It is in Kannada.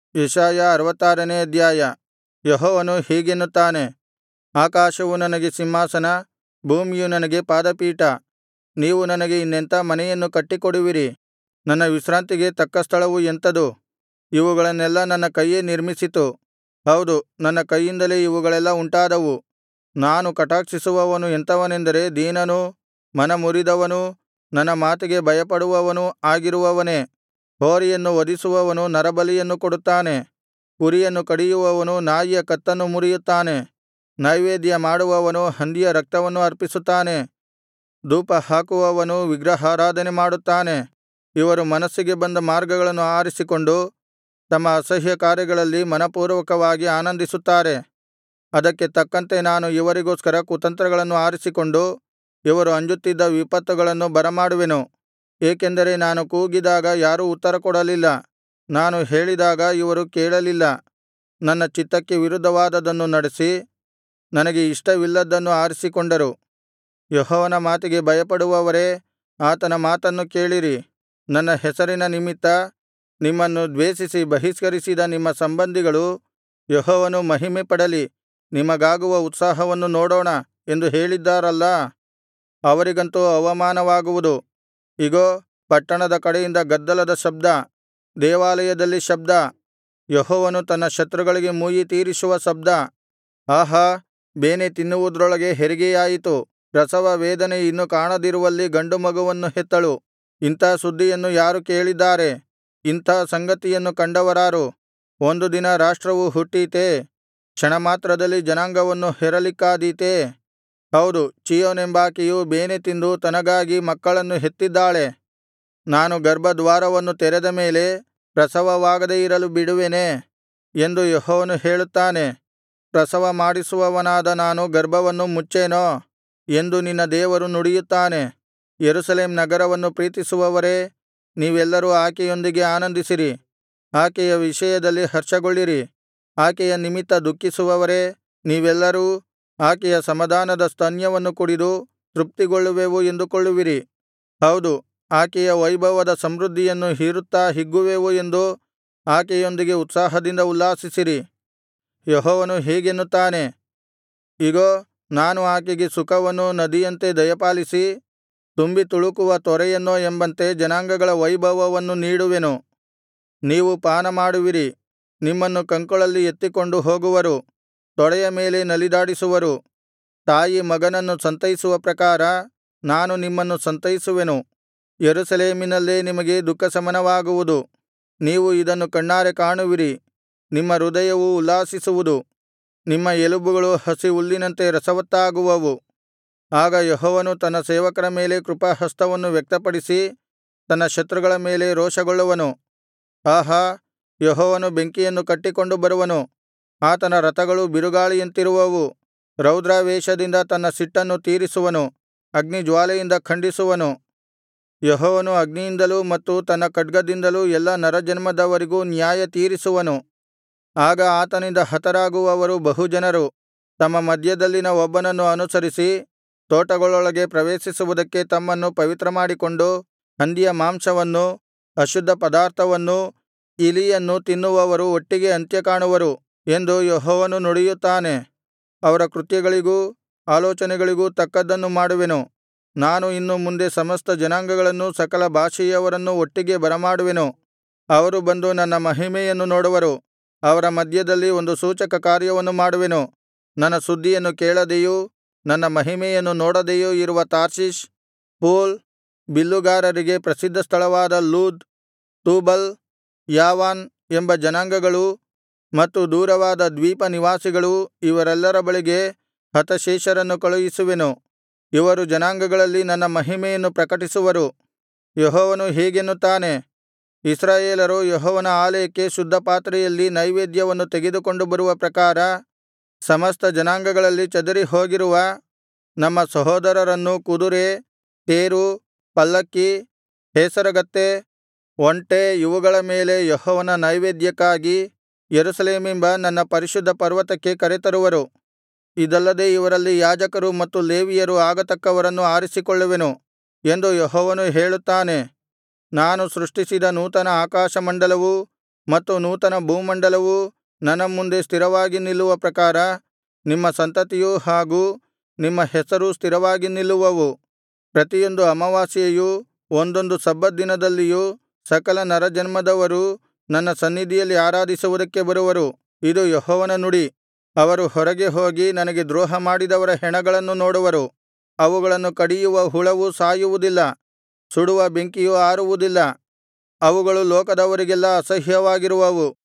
ಯೆಶಾಯ ಅರವತ್ತಾರನೇ ಅಧ್ಯಾಯ ಯೆಹೋವನು ಹೀಗೆನ್ನುತ್ತಾನೆ ಆಕಾಶವು ನನಗೆ ಸಿಂಹಾಸನ ಭೂಮಿಯು ನನಗೆ ಪಾದಪೀಠ ನೀವು ನನಗೆ ಇನ್ನೆಂಥಾ ಮನೆಯನ್ನು ಕಟ್ಟಿಕೊಡುವಿರಿ ನನ್ನ ವಿಶ್ರಾಂತಿಗೆ ತಕ್ಕ ಸ್ಥಳವು ಎಂಥದು ಇವುಗಳನ್ನೆಲ್ಲಾ ನನ್ನ ಕೈಯೇ ನಿರ್ಮಿಸಿತು ಹೌದು ನನ್ನ ಕೈಯಿಂದಲೇ ಇವುಗಳೆಲ್ಲಾ ಉಂಟಾದವು ನಾನು ಕಟಾಕ್ಷಿಸುವವನು ಎಂಥವನೆಂದರೆ ದೀನನೂ ಮನಮುರಿದವನೂ ನನ್ನ ಮಾತಿಗೆ ಭಯಪಡುವವನೂ ಆಗಿರುವವನೇ ಹೋರಿಯನ್ನು ವಧಿಸುವವನು ನರಬಲಿಯನ್ನು ಕೊಡುತ್ತಾನೆ ಕುರಿಯನ್ನು ಕಡಿಯುವವನು ನಾಯಿಯ ಕತ್ತನ್ನು ಮುರಿಯುತ್ತಾನೆ ನೈವೇದ್ಯ ಮಾಡುವವನು ಹಂದಿಯ ರಕ್ತವನ್ನು ಅರ್ಪಿಸುತ್ತಾನೆ ಧೂಪಹಾಕುವವನು ವಿಗ್ರಹಾರಾಧನೆ ಮಾಡುತ್ತಾನೆ ಇವರು ಮನಸ್ಸಿಗೆ ಬಂದ ಮಾರ್ಗಗಳನ್ನು ಆರಿಸಿಕೊಂಡು ತಮ್ಮ ಅಸಹ್ಯ ಕಾರ್ಯಗಳಲ್ಲಿ ಮನಃಪೂರ್ವಕವಾಗಿ ಆನಂದಿಸುತ್ತಾರೆ ಅದಕ್ಕೆ ತಕ್ಕಂತೆ ನಾನು ಇವರಿಗೋಸ್ಕರ ಕುತಂತ್ರಗಳನ್ನು ಆರಿಸಿಕೊಂಡು ಇವರು ಅಂಜುತ್ತಿದ್ದ ವಿಪತ್ತುಗಳನ್ನು ಬರಮಾಡುವೆನು ಏಕೆಂದರೆ ನಾನು ಕೂಗಿದಾಗ ಯಾರೂ ಉತ್ತರಕೊಡಲಿಲ್ಲ ನಾನು ಹೇಳಿದಾಗ ಇವರು ಕೇಳಲಿಲ್ಲ ನನ್ನ ಚಿತ್ತಕ್ಕೆ ವಿರುದ್ಧವಾದದ್ದನ್ನು ನಡೆಸಿ ನನಗೆ ಇಷ್ಟವಿಲ್ಲದ್ದನ್ನು ಆರಿಸಿಕೊಂಡರು ಯೆಹೋವನ ಮಾತಿಗೆ ಭಯಪಡುವವರೇ ಆತನ ಮಾತನ್ನು ಕೇಳಿರಿ ನನ್ನ ಹೆಸರಿನ ನಿಮಿತ್ತ ನಿಮ್ಮನ್ನು ದ್ವೇಷಿಸಿ ಬಹಿಷ್ಕರಿಸಿದ ನಿಮ್ಮ ಸಂಬಂಧಿಗಳು ಯೆಹೋವನು ಮಹಿಮೆಪಡಲಿ ನಿಮಗಾಗುವ ಉತ್ಸಾಹವನ್ನು ನೋಡೋಣ ಎಂದು ಹೇಳಿದ್ದಾರಲ್ಲಾ ಅವರಿಗಂತೂ ಅವಮಾನವಾಗುವುದು ಇಗೋ ಪಟ್ಟಣದ ಕಡೆಯಿಂದ ಗದ್ದಲದ ಶಬ್ದ ದೇವಾಲಯದಲ್ಲಿ ಶಬ್ದ ಯೆಹೋವನು ತನ್ನ ಶತ್ರುಗಳಿಗೆ ಮುಯ್ಯಿ ತೀರಿಸುವ ಶಬ್ದ ಆಹಾ ಬೇನೆ ತಿನ್ನುವುದರೊಳಗೆ ಹೆರಿಗೆಯಾಯಿತು ಪ್ರಸವ ವೇದನೆ ಇನ್ನು ಕಾಣದಿರುವಲ್ಲಿ ಗಂಡು ಮಗುವನ್ನು ಹೆತ್ತಳು ಇಂಥಾ ಸುದ್ದಿಯನ್ನು ಯಾರು ಕೇಳಿದ್ದಾರೆ ಇಂಥಾ ಸಂಗತಿಯನ್ನು ಕಂಡವರಾರು ಒಂದು ದಿನ ರಾಷ್ಟ್ರವು ಹುಟ್ಟೀತೇ ಕ್ಷಣಮಾತ್ರದಲ್ಲಿ ಜನಾಂಗವನ್ನು ಹೆರಲಿಕ್ಕಾದೀತೇ ಹೌದು ಚೀಯೋನೆಂಬಾಕೆಯು ಬೇನೆ ತಿಂದು ತನಗಾಗಿ ಮಕ್ಕಳನ್ನು ಹೆತ್ತಿದ್ದಾಳೆ ನಾನು ಗರ್ಭದ್ವಾರವನ್ನು ತೆರೆದ ಮೇಲೆ ಪ್ರಸವವಾಗದೆ ಇರಲು ಬಿಡುವೆನೇ ಎಂದು ಯೆಹೋವನು ಹೇಳುತ್ತಾನೆ ಪ್ರಸವ ಮಾಡಿಸುವವನಾದ ನಾನು ಗರ್ಭವನ್ನು ಮುಚ್ಚೇನೋ ಎಂದು ನಿನ್ನ ದೇವರು ನುಡಿಯುತ್ತಾನೆ ಯೆರೂಸಲೇಮ್ ನಗರವನ್ನು ಪ್ರೀತಿಸುವವರೇ ನೀವೆಲ್ಲರೂ ಆಕೆಯೊಂದಿಗೆ ಆನಂದಿಸಿರಿ ಆಕೆಯ ವಿಷಯದಲ್ಲಿ ಹರ್ಷಗೊಳ್ಳಿರಿ ಆಕೆಯ ನಿಮಿತ್ತ ದುಃಖಿಸುವವರೇ ನೀವೆಲ್ಲರೂ ಆಕೆಯ ಸಮಾಧಾನದ ಸ್ತನ್ಯವನ್ನು ಕುಡಿದು ತೃಪ್ತಿಗೊಳ್ಳುವೆವು ಎಂದುಕೊಳ್ಳುವಿರಿ ಹೌದು ಆಕೆಯ ವೈಭವದ ಸಮೃದ್ಧಿಯನ್ನು ಹೀರುತ್ತಾ ಹಿಗ್ಗುವೆವು ಎಂದು ಆಕೆಯೊಂದಿಗೆ ಉತ್ಸಾಹದಿಂದ ಉಲ್ಲಾಸಿಸಿರಿ ಯೆಹೋವನು ಹೀಗೆನ್ನುತ್ತಾನೆ ಇಗೋ ನಾನು ಆಕೆಗೆ ಸುಖವನ್ನು ನದಿಯಂತೆ ದಯಪಾಲಿಸಿ ತುಂಬಿ ತುಳುಕುವ ತೊರೆಯನ್ನೋ ಎಂಬಂತೆ ಜನಾಂಗಗಳ ವೈಭವವನ್ನು ನೀಡುವೆನು ನೀವು ಪಾನಮಾಡುವಿರಿ ನಿಮ್ಮನ್ನು ಕಂಕುಳಲ್ಲಿ ಎತ್ತಿಕೊಂಡು ಹೋಗುವರು ತೊಡೆಯ ಮೇಲೆ ನಲಿದಾಡಿಸುವರು ತಾಯಿ ಮಗನನ್ನು ಸಂತೈಸುವ ಪ್ರಕಾರ ನಾನು ನಿಮ್ಮನ್ನು ಸಂತೈಸುವೆನು ಯೆರೂಸಲೇಮಿನಲ್ಲೇ ನಿಮಗೆ ದುಃಖಶಮನವಾಗುವುದು ನೀವು ಇದನ್ನು ಕಣ್ಣಾರೆ ಕಾಣುವಿರಿ ನಿಮ್ಮ ಹೃದಯವು ಉಲ್ಲಾಸಿಸುವುದು ನಿಮ್ಮ ಎಲುಬುಗಳು ಹಸಿ ಹುಲ್ಲಿನಂತೆ ರಸವತ್ತಾಗುವವು ಆಗ ಯೆಹೋವನು ತನ್ನ ಸೇವಕರ ಮೇಲೆ ಕೃಪಾಹಸ್ತವನ್ನು ವ್ಯಕ್ತಪಡಿಸಿ ತನ್ನ ಶತ್ರುಗಳ ಮೇಲೆ ರೋಷಗೊಳ್ಳುವನು ಆಹಾ ಯೆಹೋವನು ಬೆಂಕಿಯನ್ನು ಕಟ್ಟಿಕೊಂಡು ಬರುವನು ಆತನ ರಥಗಳು ಬಿರುಗಾಳಿಯಂತಿರುವವು ರೌದ್ರಾವೇಶದಿಂದ ತನ್ನ ಸಿಟ್ಟನ್ನು ತೀರಿಸುವನು ಅಗ್ನಿಜ್ವಾಲೆಯಿಂದ ಖಂಡಿಸುವನು ಯೆಹೋವನು ಅಗ್ನಿಯಿಂದಲೂ ಮತ್ತು ತನ್ನ ಖಡ್ಗದಿಂದಲೂ ಎಲ್ಲಾ ನರಜನ್ಮದವರಿಗೂ ನ್ಯಾಯ ತೀರಿಸುವನು ಆಗ ಆತನಿಂದ ಹತರಾಗುವವರು ಬಹುಜನರು ತಮ್ಮ ಮಧ್ಯದಲ್ಲಿನ ಒಬ್ಬನನ್ನು ಅನುಸರಿಸಿ ತೋಟಗಳೊಳಗೆ ಪ್ರವೇಶಿಸುವುದಕ್ಕೆ ತಮ್ಮನ್ನು ಪವಿತ್ರಮಾಡಿಕೊಂಡು ಹಂದಿಯ ಮಾಂಸವನ್ನೂ ಅಶುದ್ಧ ಪದಾರ್ಥವನ್ನೂ ಇಲಿಯನ್ನೂ ತಿನ್ನುವವರು ಒಟ್ಟಿಗೆ ಅಂತ್ಯಕಾಣುವರು ಎಂದು ಯೆಹೋವನು ನುಡಿಯುತ್ತಾನೆ ಅವರ ಕೃತ್ಯಗಳಿಗೂ ಆಲೋಚನೆಗಳಿಗೂ ತಕ್ಕದ್ದನ್ನು ಮಾಡುವೆನು ನಾನು ಇನ್ನು ಮುಂದೆ ಸಮಸ್ತ ಜನಾಂಗಗಳನ್ನೂ ಸಕಲ ಭಾಷೆಯವರನ್ನೂ ಒಟ್ಟಿಗೆ ಬರಮಾಡುವೆನು ಅವರು ಬಂದು ನನ್ನ ಮಹಿಮೆಯನ್ನು ನೋಡುವರು ಅವರ ಮಧ್ಯದಲ್ಲಿ ಒಂದು ಸೂಚಕ ಕಾರ್ಯವನ್ನು ಮಾಡುವೆನು ನನ್ನ ಸುದ್ದಿಯನ್ನು ಕೇಳದೆಯೂ ನನ್ನ ಮಹಿಮೆಯನ್ನು ನೋಡದೆಯೂ ಇರುವ ತಾರ್ಷೀಷ್ ಪೂಲ್ ಬಿಲ್ಲುಗಾರರಿಗೆ ಪ್ರಸಿದ್ಧ ಸ್ಥಳವಾದ ಲೂದ್ ತೂಬಲ್ ಯಾವಾನ್ ಎಂಬ ಜನಾಂಗಗಳೂ ಮತ್ತು ದೂರವಾದ ದ್ವೀಪ ನಿವಾಸಿಗಳೂ ಇವರೆಲ್ಲರ ಬಳಿಗೆ ಹತಶೇಷರನ್ನು ಕಳುಹಿಸುವೆನು ಇವರು ಜನಾಂಗಗಳಲ್ಲಿ ನನ್ನ ಮಹಿಮೆಯನ್ನು ಪ್ರಕಟಿಸುವರು ಯೆಹೋವನು ಹೀಗೆನ್ನುತ್ತಾನೆ ಇಸ್ರಾಯೇಲರು ಯೆಹೋವನ ಆಲಯಕ್ಕೆ ಶುದ್ಧ ಪಾತ್ರೆಯಲ್ಲಿ ನೈವೇದ್ಯವನ್ನು ತೆಗೆದುಕೊಂಡು ಬರುವ ಪ್ರಕಾರ ಸಮಸ್ತ ಜನಾಂಗಗಳಲ್ಲಿ ಚದರಿಹೋಗಿರುವ ನಮ್ಮ ಸಹೋದರರನ್ನು ಕುದುರೆ ತೇರು ಪಲ್ಲಕ್ಕಿ ಹೇಸರಗತ್ತೆ ಒಂಟೆ ಇವುಗಳ ಮೇಲೆ ಯೆಹೋವನ ನೈವೇದ್ಯಕ್ಕಾಗಿ ಯೆರೂಸಲೇಮೆಂಬ ನನ್ನ ಪರಿಶುದ್ಧ ಪರ್ವತಕ್ಕೆ ಕರೆತರುವರು ಇದಲ್ಲದೆ ಇವರಲ್ಲಿ ಯಾಜಕರು ಮತ್ತು ಲೇವಿಯರು ಆಗತಕ್ಕವರನ್ನು ಆರಿಸಿಕೊಳ್ಳುವೆನು ಎಂದು ಯೆಹೋವನು ಹೇಳುತ್ತಾನೆ ನಾನು ಸೃಷ್ಟಿಸಿದ ನೂತನ ಆಕಾಶಮಂಡಲವೂ ಮತ್ತು ನೂತನ ಭೂಮಂಡಲವೂ ನನ್ನ ಮುಂದೆ ಸ್ಥಿರವಾಗಿ ನಿಲ್ಲುವ ಪ್ರಕಾರ ನಿಮ್ಮ ಸಂತತಿಯೂ ಹಾಗೂ ನಿಮ್ಮ ಹೆಸರೂ ಸ್ಥಿರವಾಗಿ ನಿಲ್ಲುವವು ಪ್ರತಿಯೊಂದು ಅಮಾವಾಸ್ಯೆಯೂ ಒಂದೊಂದು ಸಬ್ಬತ್ ದಿನದಲ್ಲಿಯೂ ಸಕಲ ನರಜನ್ಮದವರೂ ನನ್ನ ಸನ್ನಿಧಿಯಲ್ಲಿ ಆರಾಧಿಸುವುದಕ್ಕೆ ಬರುವರು ಇದು ಯೆಹೋವನ ನುಡಿ ಅವರು ಹೊರಗೆ ಹೋಗಿ ನನಗೆ ದ್ರೋಹಮಾಡಿದವರ ಹೆಣಗಳನ್ನು ನೋಡುವರು ಅವುಗಳನ್ನು ಕಡಿಯುವ ಹುಳವು ಸಾಯುವುದಿಲ್ಲ ಸುಡುವ ಬೆಂಕಿಯು ಆರುವುದಿಲ್ಲ ಅವುಗಳು ಲೋಕದವರಿಗೆಲ್ಲಾ ಅಸಹ್ಯವಾಗಿರುವವು